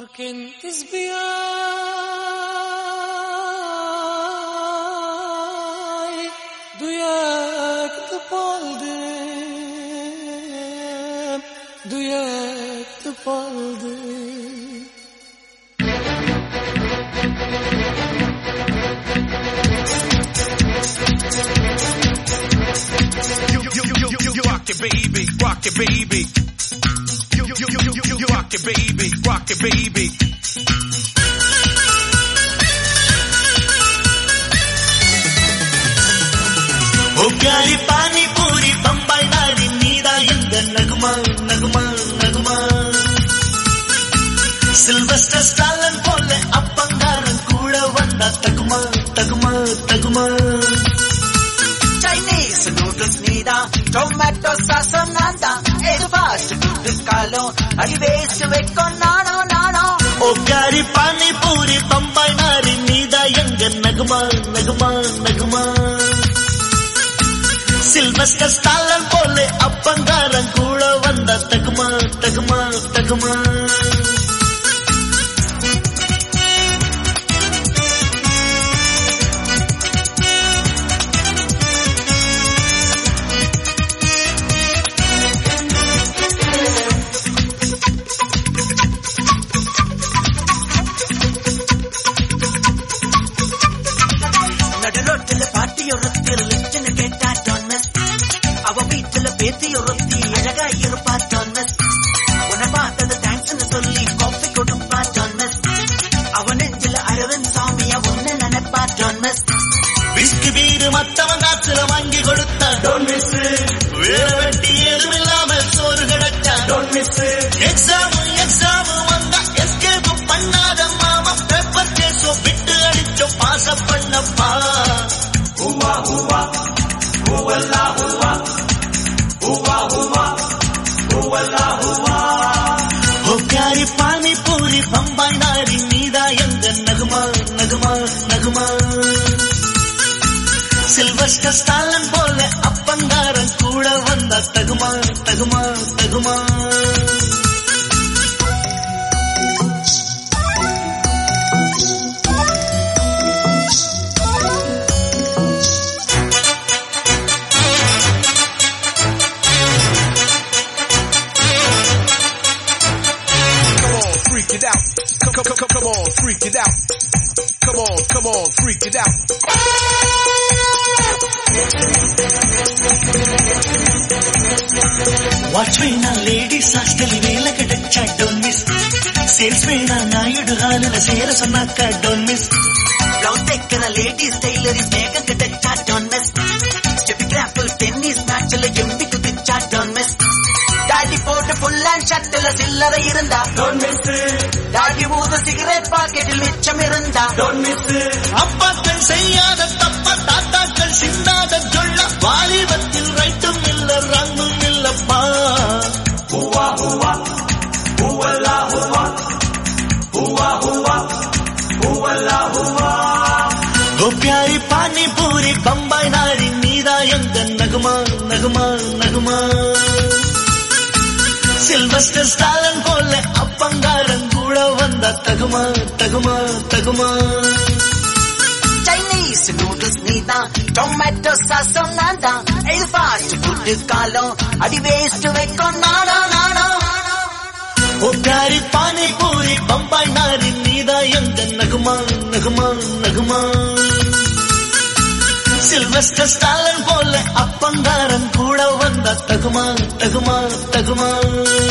Porque espiai duyak tupaldı duyak tupaldı You, you, you, you, you, you rock it, baby, rock it, baby. You, you, you, you, you, you rock it, baby, rock it, baby. ஓ பியாரி பானி பூரி பம்பாய் நாடி நீதா இந்த நகுமா நகுமா நகுமா Sylvester Stallone போல அப்பங்காரன் கூட வந்தா தகுமா தகுமா தகுமா Chinese noodles நீதா டொமேட்டோ சாசம் நான்தா எது ஃபாஸ்ட் ஃபுட் காலம் அடி வேஸ்ட் வைக்கும் நானோ நானோ ஓ பியாரி பானி பூரி பம்பாய் நாடி நீதா எங்க நகுமா நகுமா நகுமா சில்வஸ்டர் ஸ்டாலன் போல அப்பங்காரன் கூட வந்தா தகுமா தகுமா தகுமா நடுரோட்டில் பாட்டி ஒருத்தி லிச்சுன்னு கேட்டா டொன்னஸ் அவ வீட்டுல பேத்தி ஒருத்தி அழகா இருப்பா டொன்னஸ் உன்னை பார்த்தது தேங்க்ஸ்னு சொல்லி காஃபி கொடுப்பா டொன்னஸ் அவ நெஞ்சில அரவிந்த் சாமியா ஒன்னு நினைப்பா டொன்னஸ் விஸ்கி பீரு மத்தவன் காத்துல வாங்கி கொடுத்தா டோன் மிஸ் வேற வெட்டி ஏதும் இல்லாம சோறு கிடைச்சா டோன் மிஸ் எக்ஸாம் எக்ஸாம் வந்தா எஸ்கேப் பண்ணாத மாமா பேப்பர் கேஸோ விட்டு அடிச்சோ பாச பண்ணப்பா ஹூவா ஹூவா ஹூவல்லா ஹூவா ஹூவா ஹூவா ஹூவல்லா ஹூவா ஓ பியாரி பானி பூரி பம்பாய் நாடி நீதா எங்க நகுமா நகுமா நகுமா சில்வஸ்டர் ஸ்டாலன் போல அப்பங்காரன் கூட வந்தா தகுமா தகுமா தகுமா Come on, freak it out. Come, come, come, come on, freak it out. Come on, come on, freak it out. Watch వేణా లేడీస్ హాస్టల్ వేల கிடைச்சா டோன் மிஸ் சேல்ஸ் வேணா நாயுடு ஹாலில் சேர சொன்னாக்கா டோன் மிஸ் பிளவுஸ் தைக்கிற லேடிஸ் டெய்லரிஸ் மேகம் கிடைச்சா டொன்னஸ் ஸ்டெப் கிராஃபில் டென்னிஸ் மேட்ச்ல எம்பி குதிச்சா டொன்னஸ் டாடி போட்டு ஃபுல் அண்ட் ஷர்ட்ல சில்லறை இருந்தா டோன் மிஸ் டாடி ஊத சிகரெட் பாக்கெட்டில் மிச்சம் இருந்தா டோன் மிஸ் அப்பாக்கள் செய்யாத தப்ப தாத்தாக்கள் சிந்தாத சொல்ல வாலிபத்தில் ரைட்டும் இல்ல ரங்கும் இல்லப்பா ஹூவா ஹூவா ஹூவல்லா ஹூவா ஹூவா ஹூவா ஹூவல்லா ஹூவா ஓ பியாரி பானி பூரி பம்பாய் நாடி நீதா எங்க நகுமா நகுமா நகுமா சில்வஸ்டர் ஸ்டாலன் போல அப்பங்காரன் கூட வந்தா தகுமா தகுமா தகுமா சைனீஸ் நூடுல்ஸ் நீதா டொமேட்டோ சாசம் நான்தா இது ஃபாஸ்ட் ஃபுட் காலம் அடி வேஸ்ட் வைக்கும் நானோ நானோ ஓ பியாரி பானி பூரி பம்பாய் நாடி நீதா எங்க நகுமா நகுமா நகுமா சில்வஸ்டர் ஸ்டாலன் போல அப்பங்காரன் கூட வந்தா தகுமா தகுமா தகுமா